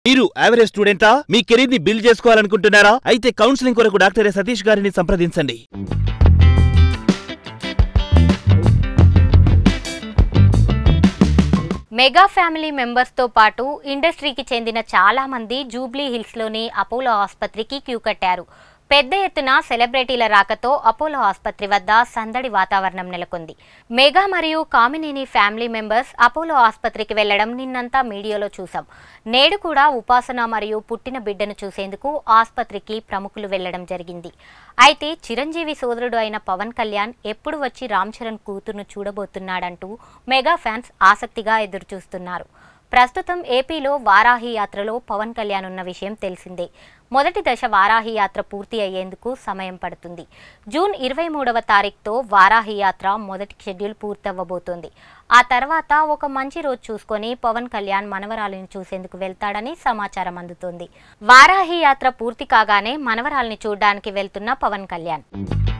మీరు యావరేజ్ స్టూడెంటా మీ కెరీర్ ని బిల్డ్ చేసుకోవాలనుకుంటున్నారా అయితే కౌన్సిలింగ్ కొరకు డాక్టర్ ఎ సతీష్ గారిని సంప్రదించండి మెగా ఫ్యామిలీ మెంబర్స్తో పాటు ఇండస్ట్రీకి చెందిన చాలా మంది జూబ్లీ హిల్స్లోని అపోలో ఆసుపత్రికి క్యూ కట్టారు పెద్ద ఎత్తున సెలబ్రిటీల రాకతో అపోలో ఆసుపత్రి వద్ద సందడి వాతావరణం నెలకొంది మెగా మరియు కామినేని ఫ్యామిలీ మెంబర్స్ అపోలో ఆసుపత్రికి వెళ్లడం నిన్నంతా మీడియాలో చూసాం నేడు కూడా ఉపాసన మరియు పుట్టిన బిడ్డను చూసేందుకు ఆసుపత్రికి ప్రముఖులు వెళ్లడం జరిగింది అయితే చిరంజీవి సోదరుడు అయిన పవన్ కళ్యాణ్ ఎప్పుడు వచ్చి రామ్ చరణ్ కూతురును చూడబోతున్నాడంటూ మెగా ఫ్యాన్స్ ఆసక్తిగా ఎదురుచూస్తున్నారు ప్రస్తుతం ఏపీలో వారాహి యాత్రలో పవన్ కళ్యాణ్ ఉన్న విషయం తెలిసిందే మొదటి దశ వారాహి యాత్ర పూర్తి అయ్యేందుకు సమయం పడుతుంది జూన్ ఇరవై మూడవ తారీఖుతో వారాహి యాత్ర మొదటి షెడ్యూల్ పూర్తవ్వబోతోంది ఆ తర్వాత ఒక మంచి రోజు చూసుకొని పవన్ కళ్యాణ్ మనవరాలిని చూసేందుకు వెళ్తాడని సమాచారం అందుతోంది వారాహి యాత్ర పూర్తి కాగానే మనవరాలిని చూడడానికి వెళ్తున్న పవన్ కళ్యాణ్